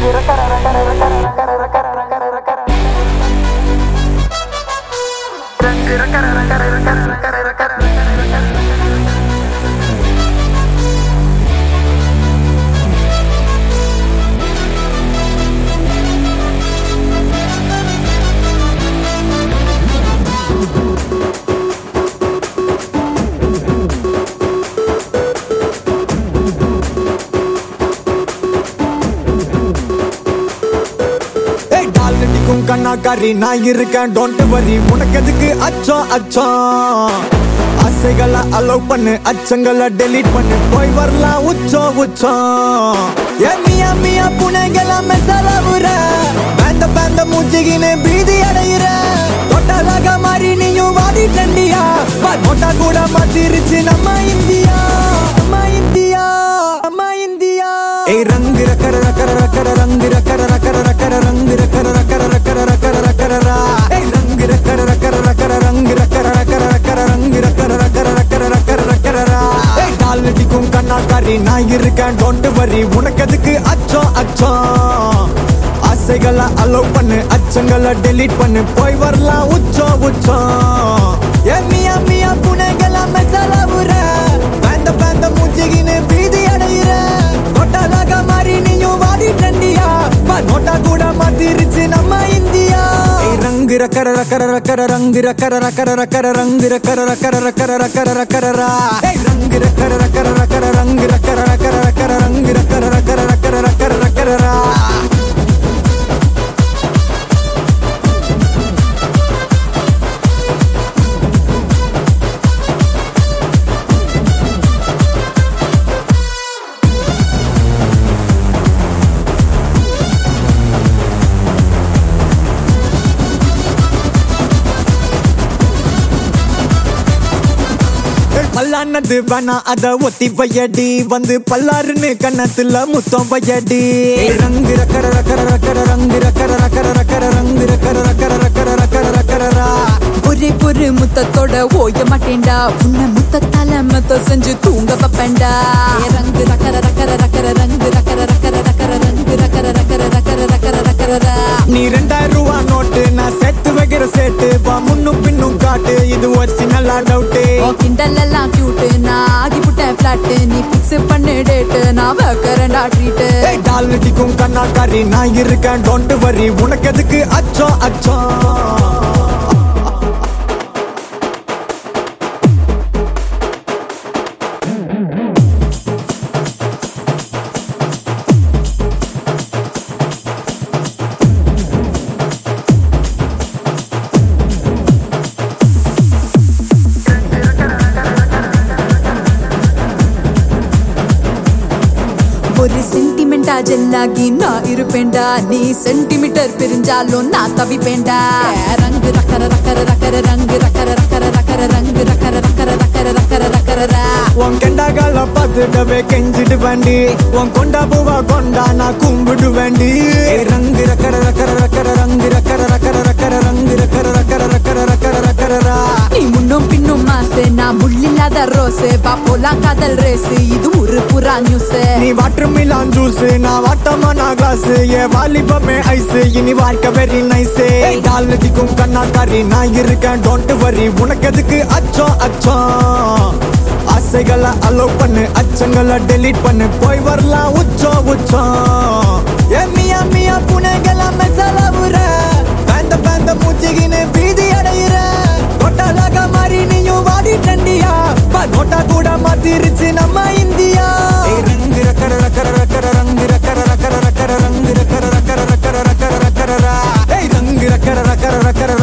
ஏய் டால் அடிக்கும் கண்ணாக்காரி நான் இருக்கேன் டோன்ட் வரி உனக்கு எதுக்கு அச்சம் அச்சம் ஆசைகளை அலோவ் பண்ணு அச்சங்களை டெலீட் பண்ணு போய் வரலாம் உச்சம் உச்சம் ஏ மியா மியா புனைகள மெசலவுற பேந்த பேந்த மூச்சிகின்னு பீதி அடையிற தொட்டலாக மாறி நீயும் வாடி டண்டியா மொட்டா கூட மாத்திருச்சு நம்ம இந்தியா நம்ம இந்தியா நம்ம இந்தியா ஏய் ரங்கு ரக்கர ரக்கர ரக்கர ரங்கு ரக்கர ரக்கர ரக்கர ரங்கு ரக்கர ரக்கர ரக்கர ரக்கர ரக்கர ரா ஏய் ரங்கு ரக்கர ரக்கர ரக்கர ரங்கு ரக்கர ரக்கர ரக்கர ரங்கு ரக்கர ரக்கர ரக்கர ரக்கர ரக்கர ரா ஏய் டால் அடிக்கும் கண்ணாக்காரி நான் இருக்கேன் டோன்ட் வரி உனக்கு எதுக்கு அச்சம் அச்சம் ஆசைகளை அலோவ் பண்ணு அச்சங்களை டெலீட் பண்ணு போய் வரலாம் உச்சம் உச்சம் ஏ மியா மியா புனைகளை மெசலவுற பேந்த பேந்த மூச்சிகின்னு பீதி அடையிற கொட்டாலாக மாறி நீயும் வாடி டண்டியா நோட்டா கூட மாத்திருச்சு நம்ம இந்தியா ஏய் ரங்கு ரக்கர ரக்கர ரக்கர ரங்கு ரக்கர ரக்கர ரக்கர ரங்கு ரக்கர ரக்கர ரக்கர ரக்கர ரக்கர ரா ஏய் ரங்கு ரக்கர ரக்கர ரக்கர ரங்கு ரக்கர ரக்கர ரக்கர ரங்கு ரக்கர ரக்கர ரக்கர ரக்கர ரக்கர ரா பல்லானது வேணா அத ஒத்தி வையடி வந்து பல்லாருன்னு கண்ணத்துல முத்தம் வையடி ரங்கு ரக்கர ரக்கர ரக்கர ரங்கு ரக்கர ரக்கர ரக்கர ரங்கு ரக்கர ரக்கர ரக்கர ரக்கர ரக்கர ரா ஒரே பொரு முத்தத்தோட ஓய மாட்டேன்டா உன்னை முத்தத்தால மத்த செஞ்சு தூங்க வைப்பேன்டா ஏ ரங்கு ரக்கர ரக்கர ரக்கர ரங்கு ரக்கர ரக்கர ரக்கர ரங்கு ரக்கர ரக்கர ரக்கர ரக்கர ரக்கர ரா. நீ ரெண்டாயிரம் ரூபா நோட்டு நான் சேர்த்து வைக்கிற சேட்டு வா முன்னும் பின்னும் காட்டு இது ஒரு நல்ல டவுட்டு ஓ கிண்டல் எல்லாம் கியூட் நான் ஆகி புட்டேன் பிளாட் நீ பிக்ஸ் பண்ணு டேட் நான் வைக்கிறேன்டா ட்ரீட் ஏய் டால் அடிக்கும் கண்ணாக்காரி நான் இருக்கேன் டோன்ட் வரி உனக்கு எதுக்கு அச்சம் அச்சம் ஒரு சென்டிமெண்டா ஜெல்லாகி நான் இருப்பேன்டா நீ சென்டிமீட்டர் பிரிஞ்சாலும் நான் தவிப்பேன்டா ரங்கு ரக்கர ரக்கர ரக்கர ரங்கு ரக்கர ரக்கர ரக்கர ரங்கு ரக்கர ரக்கர ரக்கர ரக்கர ரக்கர ரா. உன் கெண்டாகால பார்த்துட்டவே கெஞ்சிட்டு வேண்டி உன் கொண்டா பூவா கொண்டா நான் கும்பிடு வேண்டி ஏய் ரங்கு ரக்கர ரக்கர ரக்கர ரங்கு ரக்கர ரக்கர ரக்கர ரங்கு ரக்கர ரக்கர ரக்கர ரக்கர ரக்கர ரா நீ முன்னும் பின்னும் மாசு நான் முள்ளில்லாத ரோஸ் பா போலாம் காதல் ரேஸ் இது ஒரு புறா நியூஸ் நீ வாட்டர் மிலான் ஜூஸ் நான் வாட்டமா நான் கிளாஸ் ஏ வாலிபமே ஐஸ் இனி வாழ்க்கை வெரி நைஸ் டால் அடிக்கும் கண்ணாக்காரி நான் இருக்கேன் டோன்ட் வரி உனக்கு எதுக்கு அச்சம் அச்சம் ஆசைகளை அலோவ் பண்ணு அச்சங்களை டெலீட் பண்ணு போய் வரலாம் உச்சம் உச்சம் ஏ மியா மியா புனைகள மெசலவுற பேந்த பேந்த மூச்சிகின்னு பீதி அடையிற கொட்டாலாக மாறி நீயும் வாடி டண்டியா நோட்டா கூட மாத்திருச்சு நம்ம இந்தியா ஏய் ரங்கு ரக்கர ரக்கர ரக்கர ரங்கு ரக்கர ரக்கர ரக்கர ரங்கு ரக்கர ரக்கர ரக்கர ரக்கர ரக்கர ரா ஏய் ரங்கு ரக்கர ரக்கர ரக்கர